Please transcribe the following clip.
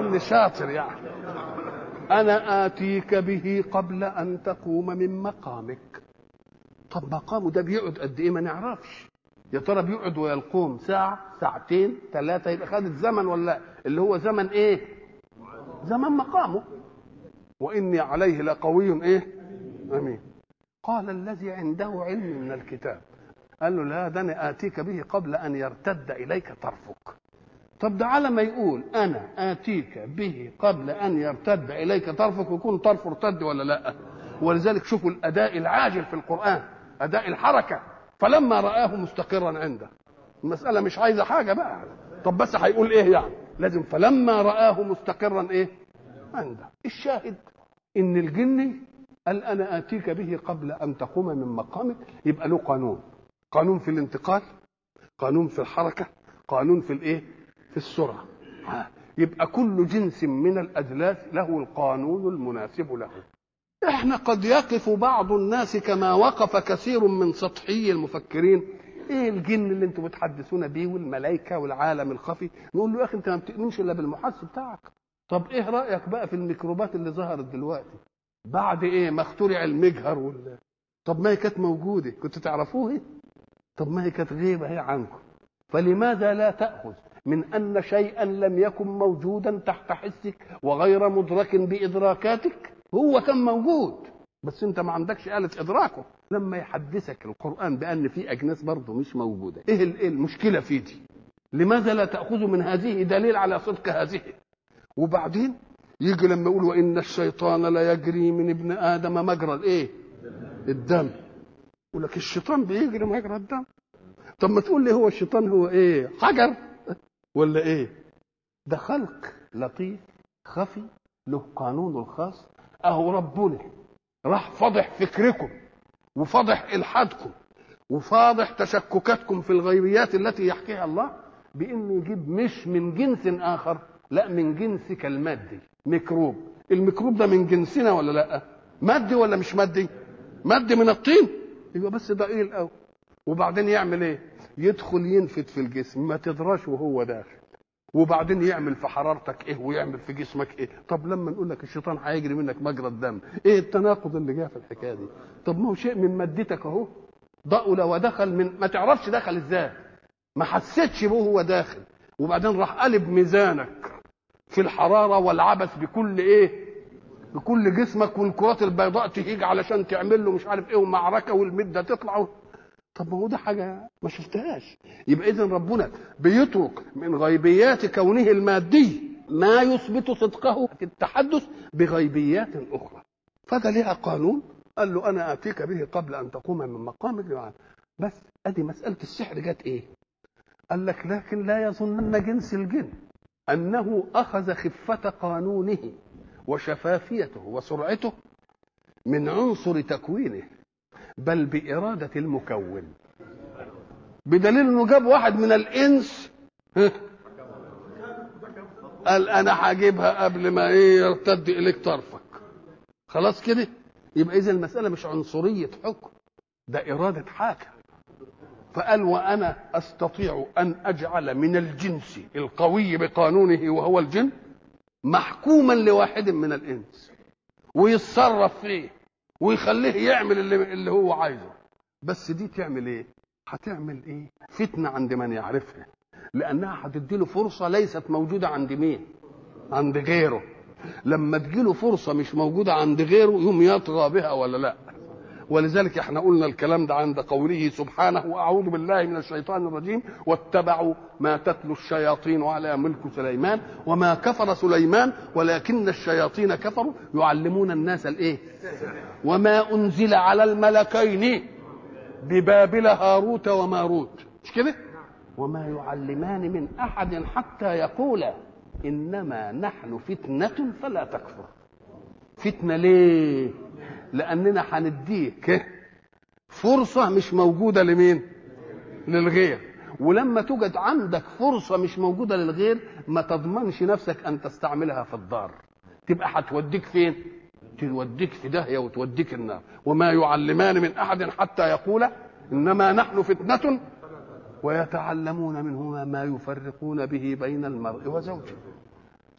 كأن شاطر يعني أنا آتيك به قبل أن تقوم من مقامك طب مقامه ده بيقعد قد إيه ما نعرفش يا ترى بيقعد ويقوم ساعة ساعتين ثلاثة يبقى خد الزمن ولا اللي هو زمن إيه زمن مقامه وإني عليه لقوي إيه أمين قال الذي عنده علم من الكتاب قال له لا ده أنا آتيك به قبل أن يرتد إليك طرفك طب ده على ما يقول انا اتيك به قبل ان يرتد اليك طرفك ويكون طرفه ارتد ولا لا ولذلك شوفوا الاداء العاجل في القران اداء الحركه فلما راه مستقرا عنده المساله مش عايزه حاجه بقى طب بس هيقول ايه يعني لازم فلما راه مستقرا ايه عنده الشاهد ان الجني قال انا اتيك به قبل ان تقوم من مقامك يبقى له قانون قانون في الانتقال قانون في الحركه قانون في الايه في السرعة يبقى كل جنس من الأجلاس له القانون المناسب له احنا قد يقف بعض الناس كما وقف كثير من سطحي المفكرين ايه الجن اللي انتم بتحدثون بيه والملائكه والعالم الخفي نقول له يا اخي انت ما بتؤمنش الا بالمحس بتاعك طب ايه رايك بقى في الميكروبات اللي ظهرت دلوقتي بعد ايه ما اخترع المجهر وال طب ما هي كانت موجوده كنت تعرفوها طب ما هي كانت غيبه هي عنكم فلماذا لا تاخذ من أن شيئا لم يكن موجودا تحت حسك وغير مدرك بإدراكاتك هو كان موجود بس أنت ما عندكش آلة إدراكه لما يحدثك القرآن بأن في أجناس برضه مش موجودة إيه المشكلة في دي لماذا لا تأخذ من هذه دليل على صدق هذه وبعدين يجي لما يقول وإن الشيطان لا يجري من ابن آدم مجرى الإيه الدم يقول لك الشيطان بيجري مجرى الدم طب ما تقول لي هو الشيطان هو ايه حجر ولا ايه ده خلق لطيف خفي له قانونه الخاص اهو ربنا راح فضح فكركم وفضح الحادكم وفاضح تشككاتكم في الغيبيات التي يحكيها الله بانه يجيب مش من جنس اخر لا من جنسك المادي ميكروب الميكروب ده من جنسنا ولا لا مادي ولا مش مادي مادي من الطين يبقى بس ضئيل قوي وبعدين يعمل ايه يدخل ينفد في الجسم ما تدراش وهو داخل وبعدين يعمل في حرارتك ايه ويعمل في جسمك ايه طب لما نقول لك الشيطان هيجري منك مجرى الدم ايه التناقض اللي جاء في الحكايه دي طب ما هو شيء من مادتك اهو ضأل ودخل من ما تعرفش دخل ازاي ما حسيتش به هو داخل وبعدين راح قلب ميزانك في الحراره والعبث بكل ايه بكل جسمك والكرات البيضاء تهيج علشان تعمل له مش عارف ايه ومعركه والمده تطلع طب ما هو ده حاجه ما شفتهاش يبقى اذا ربنا بيترك من غيبيات كونه المادي ما يثبت صدقه في التحدث بغيبيات اخرى فده لها قانون قال له انا اتيك به قبل ان تقوم من مقامك بس ادي مساله السحر جت ايه قال لك لكن لا يظنن جنس الجن انه اخذ خفه قانونه وشفافيته وسرعته من عنصر تكوينه بل بإرادة المكون بدليل انه جاب واحد من الانس قال انا هجيبها قبل ما ايه يرتد اليك طرفك خلاص كده يبقى اذا المساله مش عنصريه حكم ده اراده حاكم فقال وانا استطيع ان اجعل من الجنس القوي بقانونه وهو الجن محكوما لواحد من الانس ويتصرف فيه ويخليه يعمل اللي, اللي هو عايزه بس دي تعمل ايه هتعمل ايه فتنه عند من يعرفها لانها هتديله فرصه ليست موجوده عند مين عند غيره لما تجيله فرصه مش موجوده عند غيره يوم يطغى بها ولا لا ولذلك احنا قلنا الكلام ده عند قوله سبحانه واعوذ بالله من الشيطان الرجيم واتبعوا ما تتلو الشياطين على ملك سليمان وما كفر سليمان ولكن الشياطين كفروا يعلمون الناس الايه وما انزل على الملكين ببابل هاروت وماروت مش كده وما يعلمان من احد حتى يقولا انما نحن فتنه فلا تكفر فتنه ليه لاننا هنديك فرصه مش موجوده لمين للغير ولما توجد عندك فرصه مش موجوده للغير ما تضمنش نفسك ان تستعملها في الضار تبقى هتوديك فين توديك في داهيه وتوديك النار وما يعلمان من احد حتى يقولا انما نحن فتنه ويتعلمون منهما ما يفرقون به بين المرء وزوجه